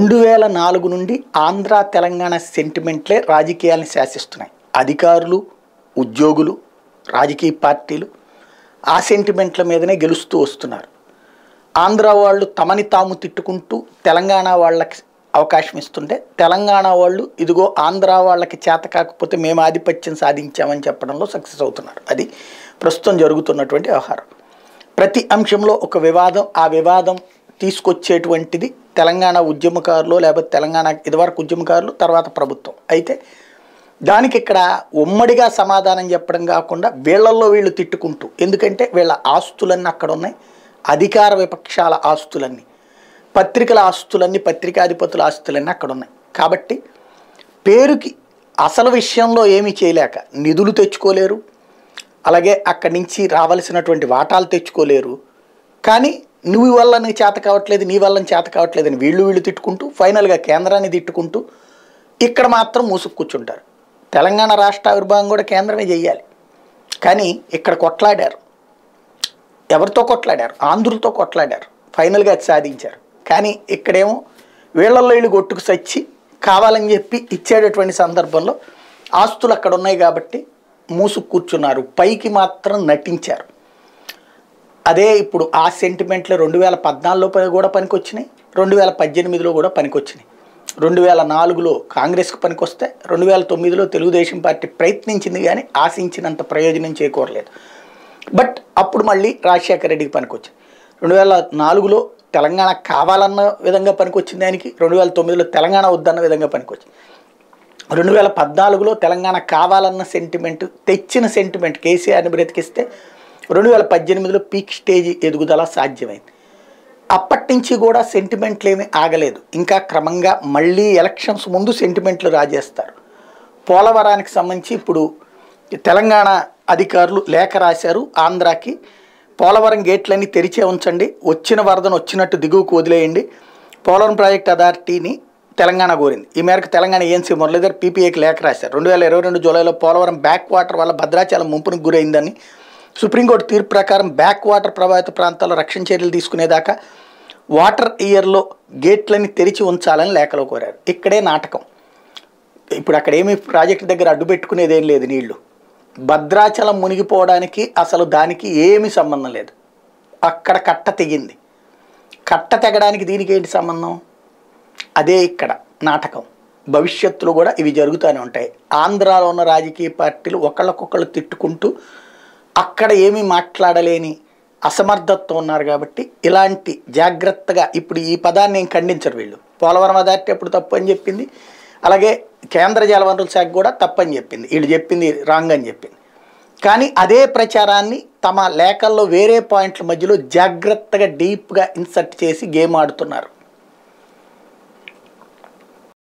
రెండు వేల నాలుగు నుండి ఆంధ్ర తెలంగాణ సెంటిమెంట్లే రాజకీయాలను శాసిస్తున్నాయి అధికారులు ఉద్యోగులు రాజకీయ పార్టీలు ఆ సెంటిమెంట్ల మీదనే గెలుస్తూ వస్తున్నారు ఆంధ్ర వాళ్ళు తమని తాము తిట్టుకుంటూ తెలంగాణ వాళ్ళకి అవకాశం ఇస్తుంటే తెలంగాణ వాళ్ళు ఇదిగో ఆంధ్ర వాళ్ళకి చేత కాకపోతే మేము ఆధిపత్యం సాధించామని చెప్పడంలో సక్సెస్ అవుతున్నారు అది ప్రస్తుతం జరుగుతున్నటువంటి వ్యవహారం ప్రతి అంశంలో ఒక వివాదం ఆ వివాదం తీసుకొచ్చేటువంటిది తెలంగాణ ఉద్యమకారులు లేకపోతే తెలంగాణ ఇదివరకు ఉద్యమకారులు తర్వాత ప్రభుత్వం అయితే దానికి ఇక్కడ ఉమ్మడిగా సమాధానం చెప్పడం కాకుండా వీళ్ళల్లో వీళ్ళు తిట్టుకుంటూ ఎందుకంటే వీళ్ళ ఆస్తులన్నీ అక్కడ ఉన్నాయి అధికార విపక్షాల ఆస్తులన్నీ పత్రికల ఆస్తులన్నీ పత్రికాధిపతుల ఆస్తులన్నీ అక్కడ ఉన్నాయి కాబట్టి పేరుకి అసలు విషయంలో ఏమీ చేయలేక నిధులు తెచ్చుకోలేరు అలాగే అక్కడి నుంచి రావాల్సినటువంటి వాటాలు తెచ్చుకోలేరు కానీ నువ్వు వల్ల నీకు చేత కావట్లేదు నీ వల్ల చేత కావట్లేదు అని వీళ్ళు వీళ్ళు తిట్టుకుంటూ ఫైనల్గా కేంద్రాన్ని తిట్టుకుంటూ ఇక్కడ మాత్రం మూసుకు కూర్చుంటారు తెలంగాణ రాష్ట్ర ఆవిర్భావం కూడా కేంద్రమే చెయ్యాలి కానీ ఇక్కడ కొట్లాడారు ఎవరితో కొట్లాడారు ఆంధ్రులతో కొట్లాడారు ఫైనల్గా అది సాధించారు కానీ ఇక్కడేమో వీళ్ళల్లో వీళ్ళు కొట్టుకు సచ్చి కావాలని చెప్పి ఇచ్చేటటువంటి సందర్భంలో ఆస్తులు అక్కడ ఉన్నాయి కాబట్టి మూసుకు కూర్చున్నారు పైకి మాత్రం నటించారు అదే ఇప్పుడు ఆ సెంటిమెంట్లు రెండు వేల పద్నాలుగులో కూడా పనికొచ్చినాయి రెండు వేల పద్దెనిమిదిలో కూడా పనికొచ్చినాయి రెండు వేల నాలుగులో కాంగ్రెస్కి పనికొస్తే రెండు వేల తొమ్మిదిలో తెలుగుదేశం పార్టీ ప్రయత్నించింది కానీ ఆశించినంత ప్రయోజనం చేకూరలేదు బట్ అప్పుడు మళ్ళీ రాజశేఖర రెడ్డికి పనికొచ్చింది రెండు వేల నాలుగులో తెలంగాణ కావాలన్న విధంగా పనికొచ్చింది దానికి రెండు వేల తొమ్మిదిలో తెలంగాణ వద్దన్న విధంగా పనికొచ్చింది రెండు వేల పద్నాలుగులో తెలంగాణ కావాలన్న సెంటిమెంట్ తెచ్చిన సెంటిమెంట్ కేసీఆర్ని బ్రతికిస్తే రెండు వేల పద్దెనిమిదిలో పీక్ స్టేజ్ ఎదుగుదల సాధ్యమైంది అప్పటి నుంచి కూడా సెంటిమెంట్లు ఏమీ ఆగలేదు ఇంకా క్రమంగా మళ్ళీ ఎలక్షన్స్ ముందు సెంటిమెంట్లు రాజేస్తారు పోలవరానికి సంబంధించి ఇప్పుడు తెలంగాణ అధికారులు లేఖ రాశారు ఆంధ్రాకి పోలవరం గేట్లన్నీ తెరిచే ఉంచండి వచ్చిన వరదను వచ్చినట్టు దిగువకు వదిలేయండి పోలవరం ప్రాజెక్ట్ అథారిటీని తెలంగాణ కోరింది ఈ మేరకు తెలంగాణ ఏఎన్సీ మురళీధర్ పీపీఏకి లేఖ రాశారు రెండు వేల ఇరవై రెండు జూలైలో పోలవరం బ్యాక్ వాటర్ వల్ల భద్రాచలం ముంపునికి గురైందని సుప్రీంకోర్టు తీర్పు ప్రకారం బ్యాక్ వాటర్ ప్రభావిత ప్రాంతాల్లో రక్షణ చర్యలు తీసుకునేదాకా వాటర్ ఇయర్లో గేట్లని తెరిచి ఉంచాలని లేఖలో కోరారు ఇక్కడే నాటకం ఇప్పుడు అక్కడ ఏమి ప్రాజెక్ట్ దగ్గర అడ్డు పెట్టుకునేది ఏం లేదు నీళ్లు భద్రాచలం మునిగిపోవడానికి అసలు దానికి ఏమీ సంబంధం లేదు అక్కడ కట్ట తెగింది కట్ట తెగడానికి దీనికి ఏంటి సంబంధం అదే ఇక్కడ నాటకం భవిష్యత్తులో కూడా ఇవి జరుగుతూనే ఉంటాయి ఆంధ్రాలో ఉన్న రాజకీయ పార్టీలు ఒకళ్ళకొకళ్ళు తిట్టుకుంటూ అక్కడ ఏమీ మాట్లాడలేని అసమర్థతతో ఉన్నారు కాబట్టి ఇలాంటి జాగ్రత్తగా ఇప్పుడు ఈ పదాన్ని ఏం ఖండించరు వీళ్ళు పోలవరం అథారిటీ అప్పుడు తప్పు అని చెప్పింది అలాగే కేంద్ర జలవనరుల శాఖ కూడా తప్పని చెప్పింది వీళ్ళు చెప్పింది రాంగ్ అని చెప్పింది కానీ అదే ప్రచారాన్ని తమ లేఖల్లో వేరే పాయింట్ల మధ్యలో జాగ్రత్తగా డీప్గా ఇన్సర్ట్ చేసి గేమ్ ఆడుతున్నారు